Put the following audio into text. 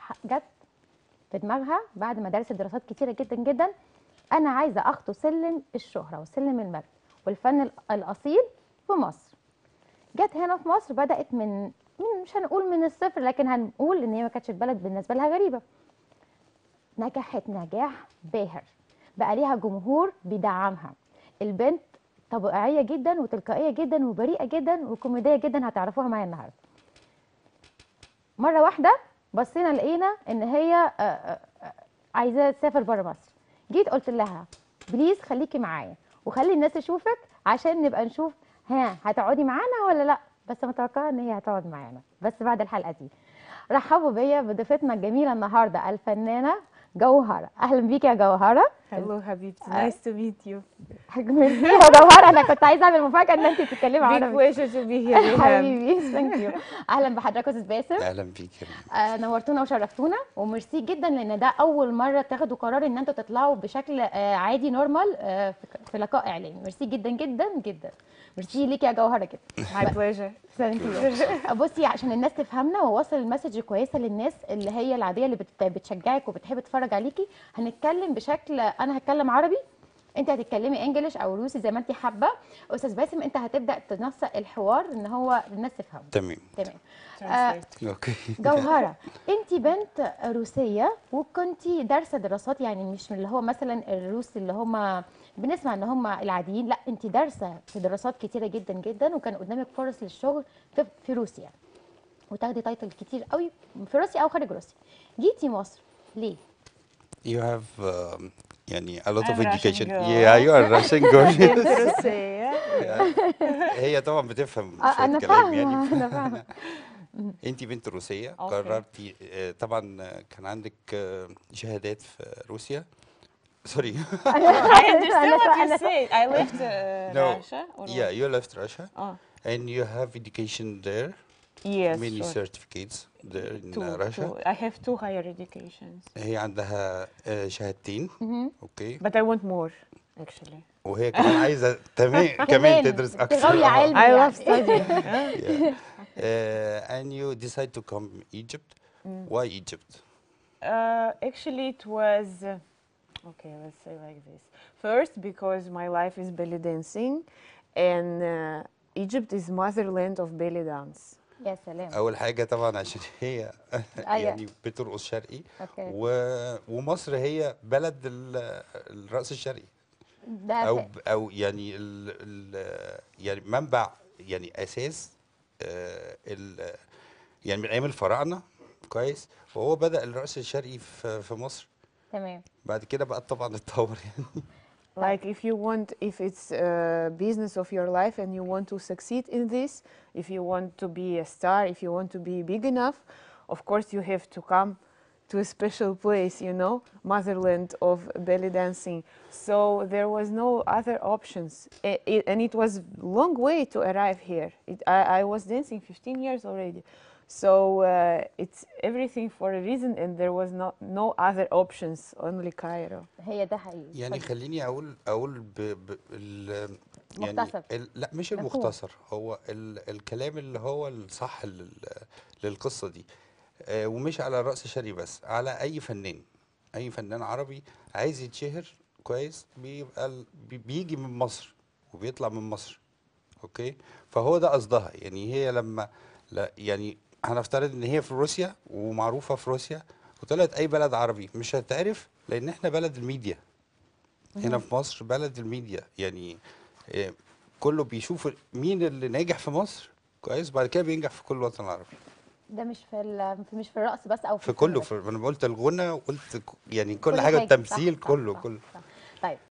ح- جت في دماغها بعد ما درست دراسات كتيره جدا جدا انا عايزه اخطو سلم الشهره وسلم المجد والفن ال- الاصيل في مصر جت هنا في مصر بدات من من مش هنقول من الصفر لكن هنقول ان هي ما كانتش البلد بالنسبه لها غريبه نجحت نجاح باهر بقى ليها جمهور بيدعمها البنت طبيعيه جدا وتلقائيه جدا وبريئه جدا وكوميديه جدا هتعرفوها معايا النهارده مره واحده بصينا لقينا ان هي آه، آه، آه، عايزه تسافر بره مصر جيت قلت لها بليز خليكي معايا وخلي الناس تشوفك عشان نبقى نشوف ها هتقعدي معانا ولا لا بس متوقعه ان هي هتقعد معانا بس بعد الحلقه دي رحبوا بيا بضيفتنا الجميله النهارده الفنانه جوهره اهلا بيكي يا جوهره Hello, Habibti. Uh, Nice to meet you. ميرسي يا جوهره انا كنت عايزه اعمل مفاجاه ان انت تتكلمي Big عربي pleasure to be here, Reham. حبيبي ثانك يو اهلا بحضرتك استاذ باسم اهلا بيك يا آه، نورتونا وشرفتونا وميرسي جدا لان ده اول مره تاخدوا قرار ان انتوا تطلعوا بشكل آه، عادي نورمال آه، في- في لقاء اعلامي ميرسي جدا جدا جدا ميرسي ليكي يا جوهره كده My pleasure. ثانك يو بصي عشان الناس تفهمنا ووصل المسج كويسه للناس اللي هي العاديه اللي بت- بتشجعك وبتحب تتفرج عليكي هنتكلم بشكل انا هتكلم عربي انت هتتكلمي انجليش او روسي زي ما انت حابه استاذ باسم انت هتبدا تنسق الحوار ان هو الناس تفهمه تمام تمام Translate. اوكي جوهرة انت بنت روسية وكنتي دارسة دراسات يعني مش من اللي هو مثلا الروس اللي هم بنسمع ان هم العاديين لا انت دارسة في دراسات كتيرة جدا جدا وكان قدامك فرص للشغل في, في روسيا وتاخدي تايتل كتير قوي في روسيا او خارج روسيا جيتي مصر ليه؟ you have um, يعني a lot of I'm Russian education girl. yeah you are Russian girl Rossiya. هي طبعا بتفهم آه، شوية انا كلام يعني فاهمة انا فاهمة انت بنت روسية أوكي. قررتي آه، طبعا آه، كان عندك آه، شهادات في روسيا سوري I understand what you أنا- said. I left uh, No. Russia. or yeah what? you left Russia Oh, and you have education there yes. many sure. certificates there in Two, uh, Russia two. I have two higher educations. هي عندها آه، شهادتين اوكي But I want more, actually. وهي كمان عايزه تمام كمان كمان تدرس اكتر تغوي آه. علم I يعني. love studying. yeah. uh, and you decide to come Egypt. Why Egypt? Uh, actually, it was uh, okay. Let's say like this. First, because my life is belly dancing, and uh, Egypt is motherland of belly dance. يا سلام أول حاجة طبعا عشان هي يعني بترقص شرقي اوكي و... ومصر هي بلد ال- الرقص الشرقي ده أو ف- أو يعني ال... ال... يعني منبع يعني أساس آه، ال... يعني من أيام الفراعنة كويس وهو بدأ الرقص الشرقي في في مصر تمام بعد كده بقى طبعا اتطور يعني Like if you want, if it's a business of your life and you want to succeed in this, if you want to be a star, if you want to be big enough, of course you have to come to a special place, you know, motherland of belly dancing. So there was no other options, A- it- and it was long way to arrive here. It, I, I was dancing 15 years already. So uh, it's everything for a reason, and there was no, no other options, only Cairo. هي ده حقيقي يعني اتفضل. خليني اقول اقول ب... ب... ال... يعني مختصر. ال... لا مش مفهوم. المختصر هو ال... الكلام اللي هو الصح لل... للقصه دي آه ومش على الرأس الشرقي بس على اي فنان اي فنان عربي عايز يتشهر كويس بيبقى ال... بي- بيجي من مصر وبيطلع من مصر اوكي فهو ده قصدها يعني هي لما لا يعني هنفترض ان هي في روسيا ومعروفه في روسيا وطلعت اي بلد عربي مش هتعرف لان احنا بلد الميديا هنا في مصر بلد الميديا يعني آه، كله بيشوف مين اللي ناجح في مصر كويس بعد كده بينجح في كل الوطن العربي ده مش في ال- في- مش في الرقص بس او في في الفن كله بس. في انا قلت الغنى وقلت ك- يعني كل, كل حاجه حاجة. التمثيل صح، صح، كله صح، كله صح. طيب